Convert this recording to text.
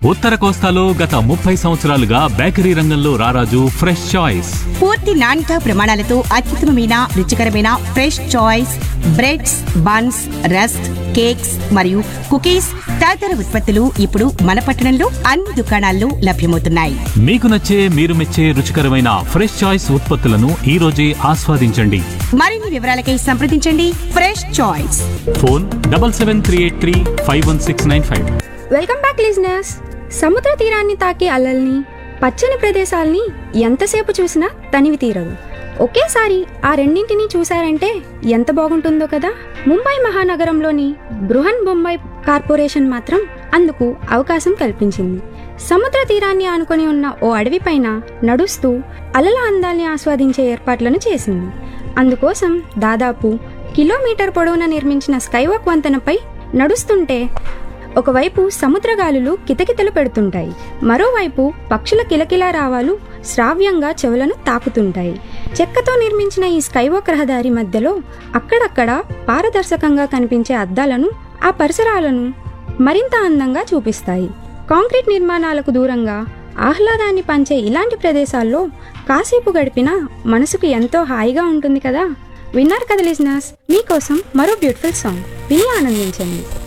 ఉత్తర కోస్తాలో గత ముప్పై సంవత్సరాలుగా బేకరీ రంగంలో రారాజు ఫ్రెష్ చాయిస్ పూర్తి నాణ్యత ప్రమాణాలతో అత్యుత్తమమైన రుచికరమైన fresh choice breads buns rusk cakes మరియు కుకీస్ తదితర ఉత్పత్తులు ఇప్పుడు మన పట్టణంలో అన్ని దుకాణాల్లో లభ్యమవుతున్నాయి మీకు నచ్చే మీరు మెచ్చే రుచికరమైన ఫ్రెష్ చాయిస్ ఉత్పత్తులను ఈ రోజే ఆస్వాదించండి మరిన్ని వివరాలకై సంప్రదించండి fresh choice phone double seven three eight three five one six nine five welcome back listeners సముద్ర తీరాన్ని తాకే అలల్ని పచ్చని ప్రదేశాల్ని ఎంతసేపు చూసినా తనివి తీరదు ఒకేసారి ఆ రెండింటిని చూశారంటే ఎంత బాగుంటుందో కదా ముంబై మహానగరంలోని బృహన్ బొంబాయి కార్పొరేషన్ మాత్రం అందుకు అవకాశం కల్పించింది సముద్ర తీరాన్ని ఆనుకొని ఉన్న ఓ అడవి పైన నడుస్తూ అలల అందాల్ని ఆస్వాదించే ఏర్పాట్లను చేసింది అందుకోసం దాదాపు కిలోమీటర్ పొడవున నిర్మించిన స్కైవాక్ వంతెనపై నడుస్తుంటే ఒకవైపు సముద్రగాలులు కితకితలు పెడుతుంటాయి మరోవైపు పక్షుల కిలకిలా రావాలు శ్రావ్యంగా చెవులను తాకుతుంటాయి చెక్కతో నిర్మించిన ఈ స్కైవాక్ రహదారి మధ్యలో అక్కడక్కడ పారదర్శకంగా కనిపించే అద్దాలను ఆ పరిసరాలను మరింత అందంగా చూపిస్తాయి కాంక్రీట్ నిర్మాణాలకు దూరంగా ఆహ్లాదాన్ని పంచే ఇలాంటి ప్రదేశాల్లో కాసేపు గడిపినా మనసుకు ఎంతో హాయిగా ఉంటుంది కదా విన్నారు కదా లిజనర్స్ మీకోసం మరో బ్యూటిఫుల్ సాంగ్ విని ఆనందించండి